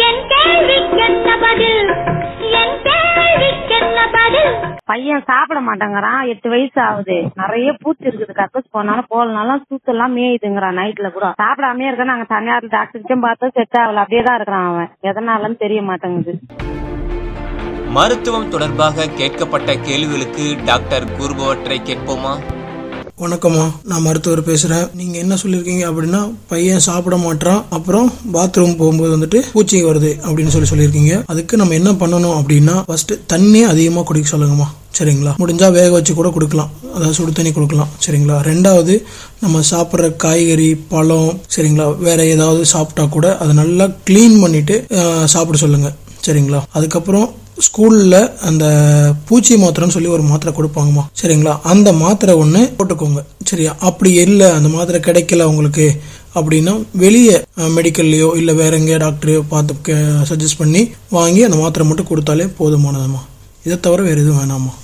என் கேள்விக்கென்ன பதில் என் கேள்விக்கென்ன பதில் பையன் சாப்பிட மாட்டேங்கிறான் எட்டு வயசு ஆகுது நிறைய பூச்சி இருக்குது கக்கஸ் போனாலும் போலனாலும் சூத்தெல்லாம் மேயுதுங்கிறான் நைட்ல கூட சாப்பிடாமயே இருக்க நாங்க தனியார் டாக்டர்கிட்டும் பார்த்தா செட் ஆகல அப்படியே தான் இருக்கிறான் அவன் எதனாலன்னு தெரிய மாட்டேங்குது மருத்துவம் தொடர்பாக கேட்கப்பட்ட கேள்விகளுக்கு டாக்டர் கூறுபவற்றை கேட்போமா வணக்கம்மா நான் மருத்துவர் பேசுறேன் நீங்க என்ன சொல்லிருக்கீங்க அப்படின்னா பையன் சாப்பிட மாட்டான் அப்புறம் பாத்ரூம் போகும்போது வந்துட்டு பூச்சி வருது அப்படின்னு சொல்லி சொல்லியிருக்கீங்க அதுக்கு நம்ம என்ன பண்ணணும் அப்படின்னா ஃபர்ஸ்ட் தண்ணி அதிகமா குடிக்க சொல்லுங்கம்மா சரிங்களா முடிஞ்சா வேக வச்சு கூட கொடுக்கலாம் அதாவது சுடு தண்ணி கொடுக்கலாம் சரிங்களா ரெண்டாவது நம்ம சாப்பிட்ற காய்கறி பழம் சரிங்களா வேற ஏதாவது சாப்பிட்டா கூட அதை நல்லா க்ளீன் பண்ணிட்டு அஹ், சாப்பிட சொல்லுங்க சரிங்களா அதுக்கப்புறம் ஸ்கூல்ல அந்த பூச்சி மாத்திரைன்னு சொல்லி ஒரு மாத்திரை கொடுப்பாங்கம்மா சரிங்களா அந்த மாத்திரை ஒன்று போட்டுக்கோங்க சரியா அப்படி இல்லை அந்த மாத்திரை கிடைக்கல உங்களுக்கு அப்படின்னா வெளியே மெடிக்கல்லையோ இல்லை வேற எங்கேயோ டாக்டரையோ பார்த்து சஜஸ்ட் பண்ணி வாங்கி அந்த மாத்திரை மட்டும் கொடுத்தாலே போதுமானதும்மா இதை தவிர வேற எதுவும் வேணாமா